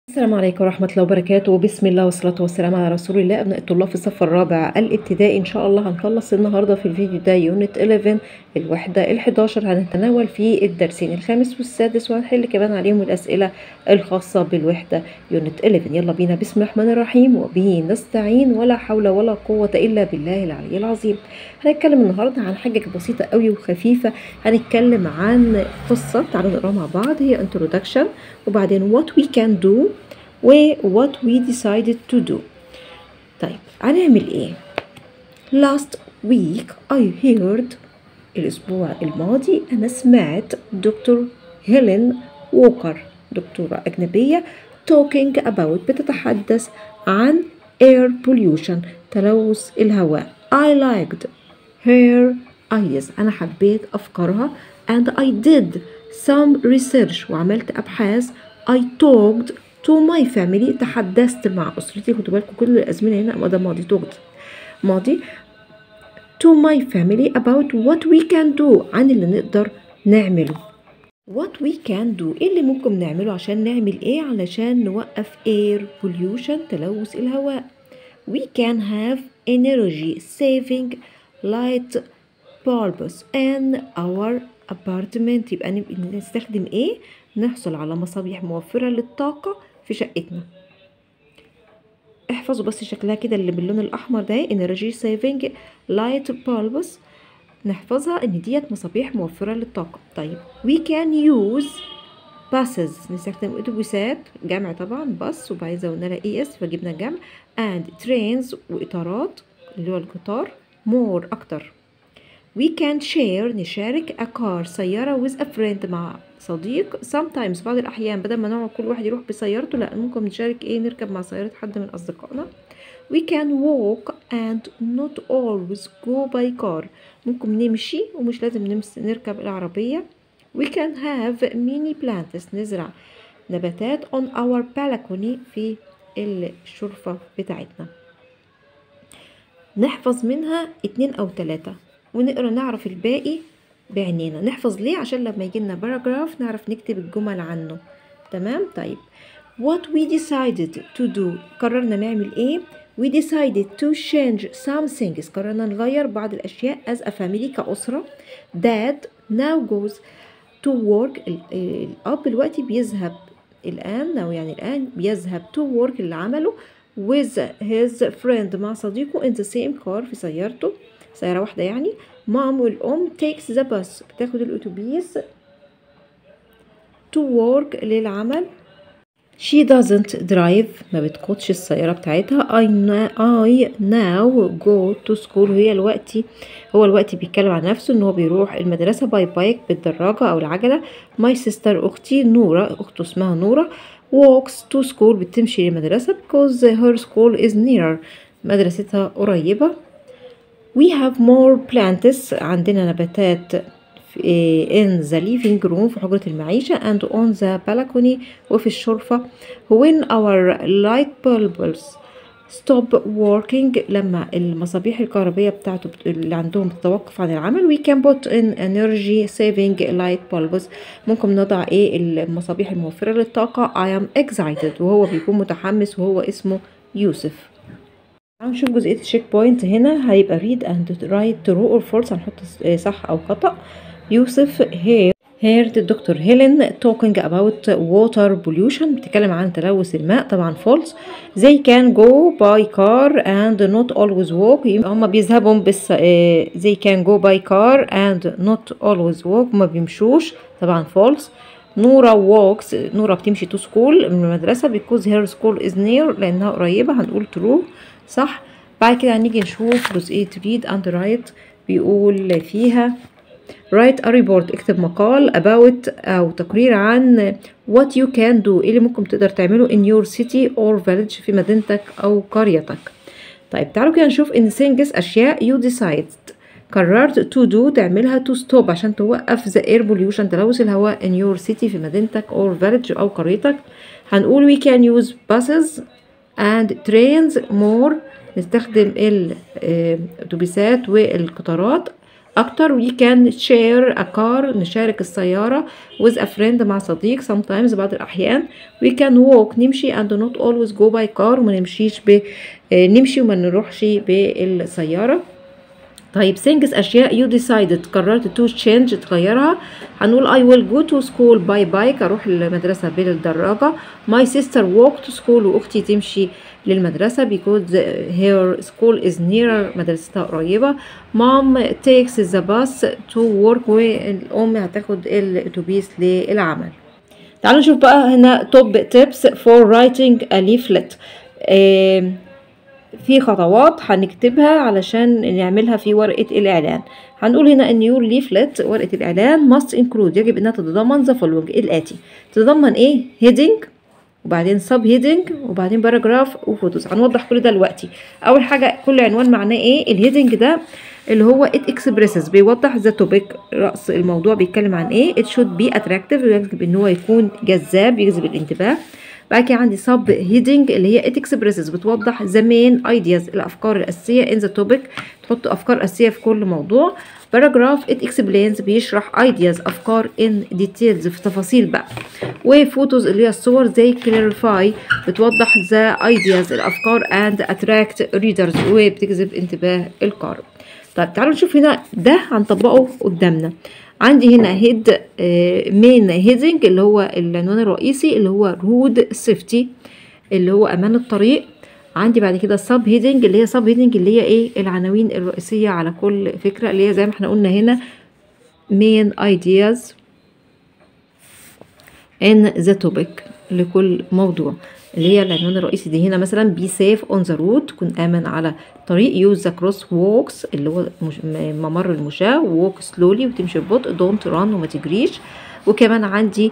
السلام عليكم ورحمة الله وبركاته بسم الله والصلاة والسلام على رسول الله أبناء الطلاب في الصف الرابع الابتدائي إن شاء الله هنخلص النهاردة في الفيديو ده يونت 11 الوحدة ال 11 هنتناول فيه الدرسين الخامس والسادس وهنحل كمان عليهم الأسئلة الخاصة بالوحدة يونت 11 يلا بينا بسم الله الرحمن الرحيم وبه نستعين ولا حول ولا قوة إلا بالله العلي العظيم هنتكلم النهاردة عن حاجة بسيطة قوي وخفيفة هنتكلم عن قصة تعالوا نقراها مع بعض هي introduction وبعدين what we can do و what we decided to do طيب هنعمل ايه last week I heard الأسبوع الماضي أنا سمعت دكتور هيلين ووكر دكتورة أجنبية talking about بتتحدث عن air pollution تلوث الهواء I liked her ideas أنا حبيت أفكارها and I did some research وعملت أبحاث I talked to my family تحدثت مع أسرتي خدوا بالكم كل الأزمنة هنا ده ماضي talked ماضي to my family about what we can do عن اللي نقدر نعمله what we can do ايه اللي ممكن نعمله عشان نعمل ايه علشان نوقف air pollution تلوث الهواء we can have energy saving light bulbs in our apartment يبقى نستخدم ايه نحصل على مصابيح موفرة للطاقة في شقتنا احفظوا بس شكلها كده اللي باللون الاحمر ده energy saving light bulbs نحفظها ان ديت مصابيح موفرة للطاقة طيب we can use buses نستخدم اتوبيسات جمع طبعا بس وبعدين زودنا لها اي اس فجبنا الجمع and trains واطارات اللي هو القطار more اكتر we can share نشارك a car سيارة with a friend مع صديق sometimes بعض الأحيان بدل ما نقعد كل واحد يروح بسيارته لا ممكن نشارك ايه نركب مع سيارة حد من أصدقائنا we can walk and not always go by car ممكن نمشي ومش لازم نمس نركب العربية we can have many plants نزرع نباتات on our balcony في الشرفة بتاعتنا نحفظ منها اتنين أو تلاتة ونقرا نعرف الباقي بعينينا نحفظ ليه عشان لما يجي لنا باراجراف نعرف نكتب الجمل عنه تمام طيب what we decided to do قررنا نعمل ايه we decided to change some things قررنا نغير بعض الاشياء as a family كأسرة dad now goes to work الاب دلوقتي بيذهب الان او يعني الان بيذهب to work اللي عمله with his friend مع صديقه in the same car في سيارته سيارة واحدة يعني مام والأم takes the bus بتاخد الأتوبيس to work للعمل she doesn't drive ما بتقودش السيارة بتاعتها I, I now go to school هي الوقت هو الوقت بيتكلم عن نفسه ان هو بيروح المدرسة باي بايك بالدراجة أو العجلة my sister أختي نورة أخته اسمها نورة walks to school بتمشي للمدرسة because her school is nearer مدرستها قريبة we have more plants عندنا نباتات in the living room في حجرة المعيشة and on the balcony وفي الشرفة when our light bulbs stop working لما المصابيح الكهربية بتاعته اللي عندهم بتتوقف عن العمل we can put in energy saving light bulbs ممكن نضع ايه المصابيح الموفرة للطاقة I am excited وهو بيكون متحمس وهو اسمه يوسف هنشوف جزئية الشيك بوينت هنا هيبقى read and write true or false هنحط صح أو خطأ يوسف هير heard دكتور هيلين talking about water pollution بتتكلم عن تلوث الماء طبعا false they can go by car and not always walk هما بيذهبوا بس they can go by car and not always walk ما بيمشوش طبعا false نورا walks نورا بتمشي to school من المدرسة because her school is near لأنها قريبة هنقول true صح بعد كده هنيجي نشوف جزئية read and write بيقول فيها write a report اكتب مقال about أو تقرير عن what you can do ايه اللي ممكن تقدر تعمله in your city or village في مدينتك أو قريتك طيب تعالوا كده نشوف in things أشياء you decide قررت to do تعملها to stop عشان توقف the air pollution تلوث الهواء in your city في مدينتك or village أو قريتك هنقول we can use buses and trains more نستخدم الأتوبيسات والقطارات اكتر we can share a car نشارك السيارة with a friend مع صديق sometimes بعض الاحيان we can walk نمشي and not always go by car وما نمشيش ب آه، نمشي وما نروحش بالسيارة طيب things أشياء you decided قررت to change تغيرها هنقول I will go to school by bike أروح المدرسة بالدراجة my sister walk to school وأختي تمشي للمدرسة because her school is nearer مدرستها قريبة mom takes the bus to work والأم هتاخد الأتوبيس للعمل تعالوا نشوف بقى هنا top tips for writing a leaflet آم، في خطوات هنكتبها علشان نعملها في ورقة الإعلان هنقول هنا ان يور ليفلت ورقة الإعلان must include يجب انها تتضمن the following الآتي تتضمن ايه heading وبعدين سب هيدنج وبعدين باراجراف وفوتوز هنوضح كل ده دلوقتي اول حاجه كل عنوان معناه ايه الهيدنج ده اللي هو it expresses بيوضح ذا توبيك رأس الموضوع بيتكلم عن ايه it should be attractive يجب ان هو يكون جذاب يجذب الانتباه بعد كده عندي sub heading اللي هي it expresses بتوضح the main ideas الافكار الاساسيه in the topic تحط افكار اساسيه في كل موضوع باراجراف it explains بيشرح ideas افكار in details في تفاصيل بقى وفوتوز اللي هي الصور زي clarify بتوضح the ideas الافكار and attract readers وبتجذب انتباه القارئ طيب تعالوا نشوف هنا ده هنطبقه قدامنا عندي هنا هيد مين هيدنج اللي هو العنوان الرئيسي اللي هو رود سيفتي اللي هو امان الطريق عندي بعد كده سب هيدنج اللي هي سب هيدنج اللي هي ايه العناوين الرئيسيه على كل فكره اللي هي زي ما احنا قلنا هنا main ideas in the topic لكل موضوع اللي هي العنوان الرئيسي دي هنا مثلا be safe on the road كن آمن على طريق use the cross walks اللي هو مش م- ممر المشاة walk slowly وتمشي ببطء don't run وما تجريش وكمان عندي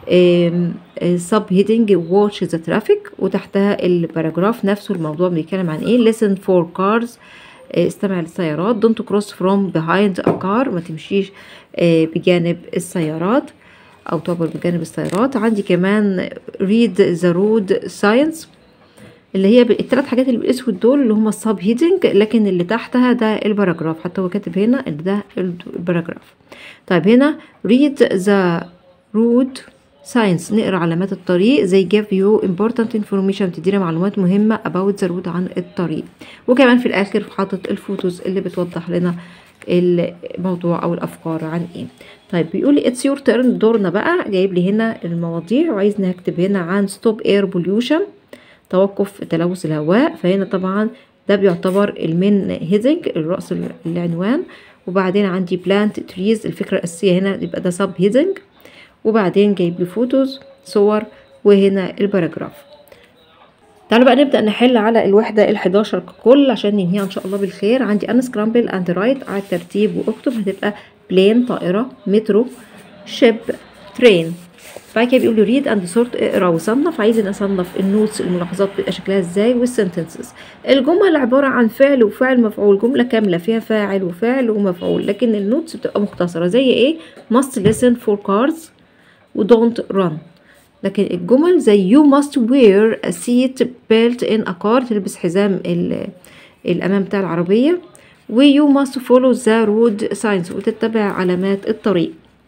سب هيدنج watch the traffic وتحتها الباراجراف نفسه الموضوع بيتكلم عن ايه listen for cars آه، استمع للسيارات don't cross from behind a car ما تمشيش آه، بجانب السيارات او تعبر بجانب السيارات عندي كمان read the road signs اللي هي الثلاث حاجات اللي بالاسود دول اللي هم السب هيدنج لكن اللي تحتها ده الباراجراف حتى هو كاتب هنا ان ده الباراجراف طيب هنا read the road signs نقرا علامات الطريق زي give you important information تدينا معلومات مهمة about the road عن الطريق وكمان في الاخر حاطط الفوتوز اللي بتوضح لنا الموضوع او الافكار عن ايه طيب بيقول لي اتس يور تيرن دورنا بقى جايب لي هنا المواضيع وعايزني اكتب هنا عن ستوب اير بوليوشن توقف تلوث الهواء فهنا طبعا ده بيعتبر المين هيدنج الرأس العنوان وبعدين عندي بلانت تريز الفكرة الأساسية هنا يبقى ده سب هيدنج وبعدين جايب لي فوتوز صور وهنا الباراجراف تعالوا بقى نبدأ نحل على الوحدة ال11 ككل عشان ننهيها إن شاء الله بالخير عندي unscramble and write على الترتيب واكتب هتبقى بلين طائرة مترو شيب ترين بعد كده بيقول لي ريد اند سورت اقرا وصنف عايزين اصنف النوتس الملاحظات بيبقى شكلها ازاي والسنتنسز الجمل عباره عن فعل وفعل مفعول جمله كامله فيها فاعل وفعل ومفعول لكن النوتس بتبقى مختصره زي ايه must listen for cars و don't run لكن الجمل زي you must wear a seat belt in a car تلبس حزام ال- الامام بتاع العربيه و you must follow the road signs وتتبع علامات الطريق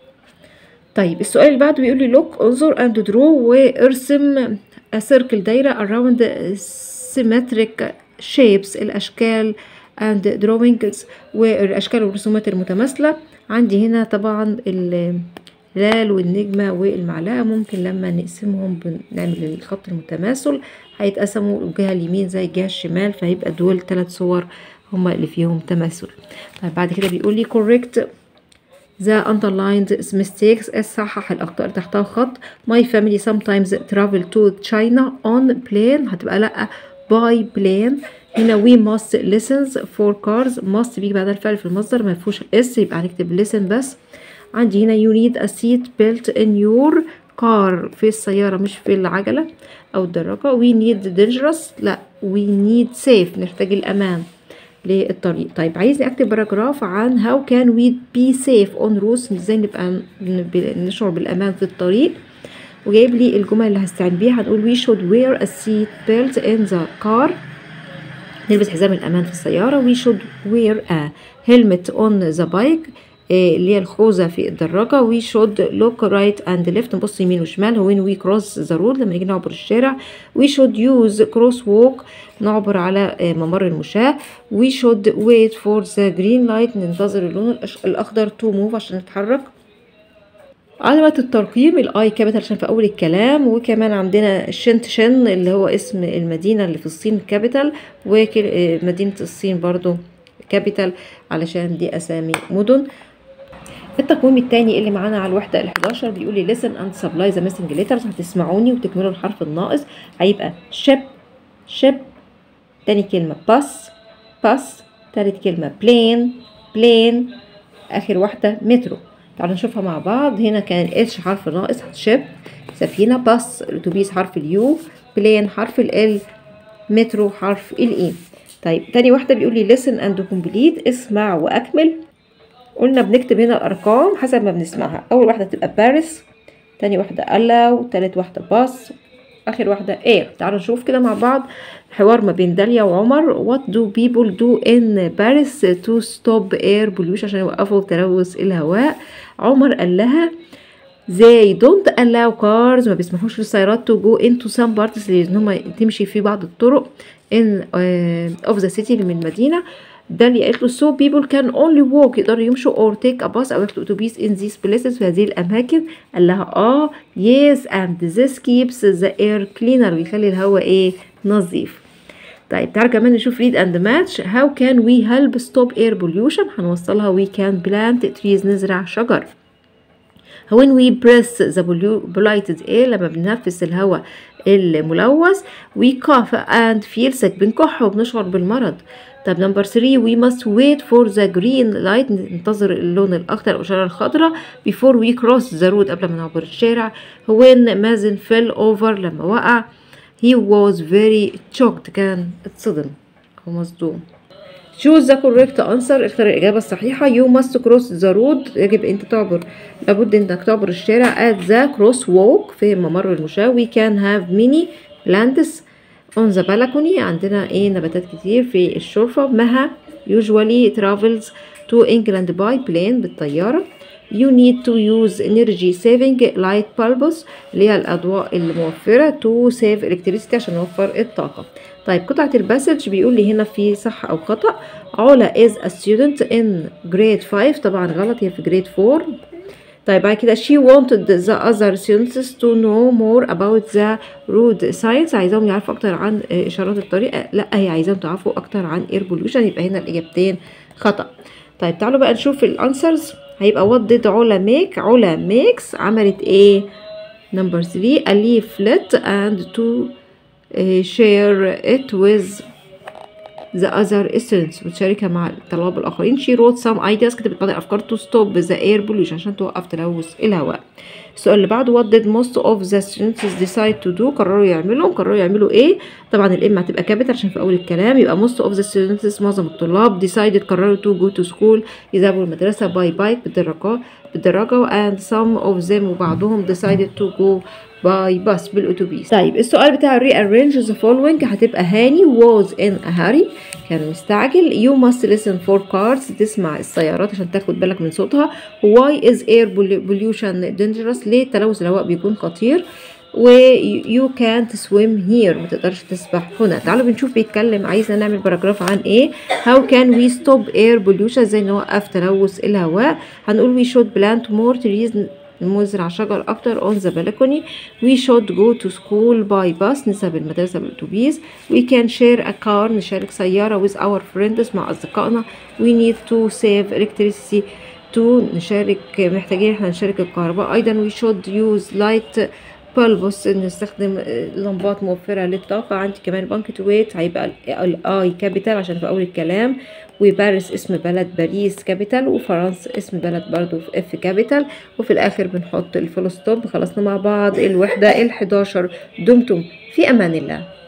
طيب السؤال اللي بعده بيقول لي look انظر and draw وارسم a circle دايرة around symmetric shapes الأشكال and drawings والأشكال والرسومات المتماثلة عندي هنا طبعا الهلال والنجمة والمعلقة ممكن لما نقسمهم بنعمل الخط المتماثل هيتقسموا الجهة اليمين زي الجهة الشمال فهيبقى دول ثلاث صور هما اللي فيهم تماثل طيب بعد كده بيقول لي correct the underlined mistakes الصحح الأخطاء تحتها خط my family sometimes travel to China on plane هتبقى لأ by plane هنا we must listen for cars must بيجي بعدها الفعل في المصدر ما فيهوش اس يبقى هنكتب listen بس عندي هنا you need a seat belt in your car في السيارة مش في العجلة أو الدراجة we need dangerous لا we need safe نحتاج الأمان للطريق طيب عايزني اكتب باراجراف عن how can we be safe on roads ازاي نبقى نشعر بالامان في الطريق وجايب لي الجمل اللي هستعين بيها هنقول we should wear a seat belt in the car نلبس حزام الأمان في السيارة we should wear a helmet on the bike إيه اللي هي الخوذة في الدراجة we should look right and left نبص يمين وشمال when we cross the road لما نيجي نعبر الشارع we should use cross walk نعبر على آه، ممر المشاة we should wait for the green light ننتظر اللون الأش- الأخضر to move عشان نتحرك علامة الترقيم الاي كابيتال عشان في اول الكلام وكمان عندنا شنت شن اللي هو اسم المدينة اللي في الصين كابيتال ومدينة الصين برضو كابيتال علشان دي اسامي مدن التقويم التاني اللي معانا على الوحدة ال 11 بيقول لي listen and supply the missing letters هتسمعوني وتكملوا الحرف الناقص هيبقى ship ship تاني كلمة bus bus تالت كلمة plane plane آخر واحدة مترو تعالوا نشوفها مع بعض هنا كان اتش حرف ناقص شيب سفينة باص الأتوبيس حرف اليو بلين حرف ال مترو حرف الاي طيب تاني واحدة بيقول لي listen and complete اسمع وأكمل قلنا بنكتب هنا الأرقام حسب ما بنسمعها أول واحدة تبقى باريس تاني واحدة allow تالت واحدة باص آخر واحدة air تعالوا نشوف كده مع بعض حوار ما بين داليا وعمر what do people do in Paris to stop air pollution عشان يوقفوا تلوث الهواء عمر قال لها they don't allow cars ما بيسمحوش للسيارات to go into some parts ان هم تمشي في بعض الطرق in uh, of the city من المدينة داليا قالت له so people can only walk يقدروا يمشوا or take a bus أو ياخدوا أتوبيس in these places في هذه الأماكن قال لها اه yes and this keeps the air cleaner ويخلي الهواء ايه نظيف طيب تعالوا كمان نشوف read and match how can we help stop air pollution هنوصلها we can plant trees نزرع شجر when we breathe the pollu- polluted air لما بننفس الهواء الملوث we cough and feel sick بنكح وبنشعر بالمرض طب نمبر 3 we must wait for the green light ننتظر اللون الأخضر أو الإشارة الخضراء before we cross the road قبل ما نعبر الشارع when مازن fell over لما وقع he was very shocked كان اتصدم أو مصدوم choose the correct answer اختار الإجابة الصحيحة you must cross the road يجب أنت تعبر لابد أنك تعبر الشارع at the crosswalk في ممر المشاة we can have many plants on the balcony عندنا ايه نباتات كتير في الشرفة مها usually travels to England by plane بالطيارة you need to use energy saving light bulbs اللي هي الأضواء الموفرة to save electricity عشان نوفر الطاقة طيب قطعة الباسج بيقول لي هنا في صح أو خطأ علا is a student in grade 5 طبعا غلط هي في grade 4 طيب بعد كده she wanted the other students to know more about the road signs عايزاهم يعرفوا اكتر عن آه، اشارات الطريق لا هي عايزاهم تعرفوا اكتر عن air pollution يبقى هنا الاجابتين خطأ طيب تعالوا بقى نشوف الانسرز هيبقى what did علا make علا makes عملت ايه number 3 a leaflet and to uh, share it with the other students بتشاركها مع الطلاب الآخرين she wrote some ideas كتبت بعض الأفكار to stop the air pollution عشان توقف تلوث الهواء السؤال اللي بعده what did most of the students decide to do قرروا يعملوا قرروا يعملوا ايه طبعا الام هتبقى كابيتال عشان في اول الكلام يبقى most of the students معظم الطلاب decided قرروا to go to school يذهبوا المدرسة by bike بالدراجة بالدراجة and some of them وبعضهم decided to go باي باص بالاتوبيس طيب السؤال بتاع rearrange the following هتبقى هاني was in a hurry كان مستعجل you must listen for cars تسمع السيارات عشان تاخد بالك من صوتها why is air pollution dangerous ليه تلوث الهواء بيكون خطير و you can't swim here ما تقدرش تسبح هنا تعالوا بنشوف بيتكلم عايزنا نعمل باراجراف عن ايه how can we stop air pollution ازاي نوقف تلوث الهواء هنقول we should plant more trees نزرع شجر أكتر on the balcony we should go to school by bus نذهب المدرسة بالأتوبيس we can share a car نشارك سيارة with our friends مع أصدقائنا we need to save electricity to نشارك محتاجين احنا نشارك الكهرباء أيضا we should use light bulbs نستخدم لمبات موفرة للطاقة عندي كمان بانكتويت هيبقى الاي كابيتال عشان في أول الكلام وباريس اسم بلد باريس كابيتال وفرنسا اسم بلد برضو في اف كابيتال وفي الاخر بنحط الفول ستوب خلصنا مع بعض الوحدة ال11 دمتم في امان الله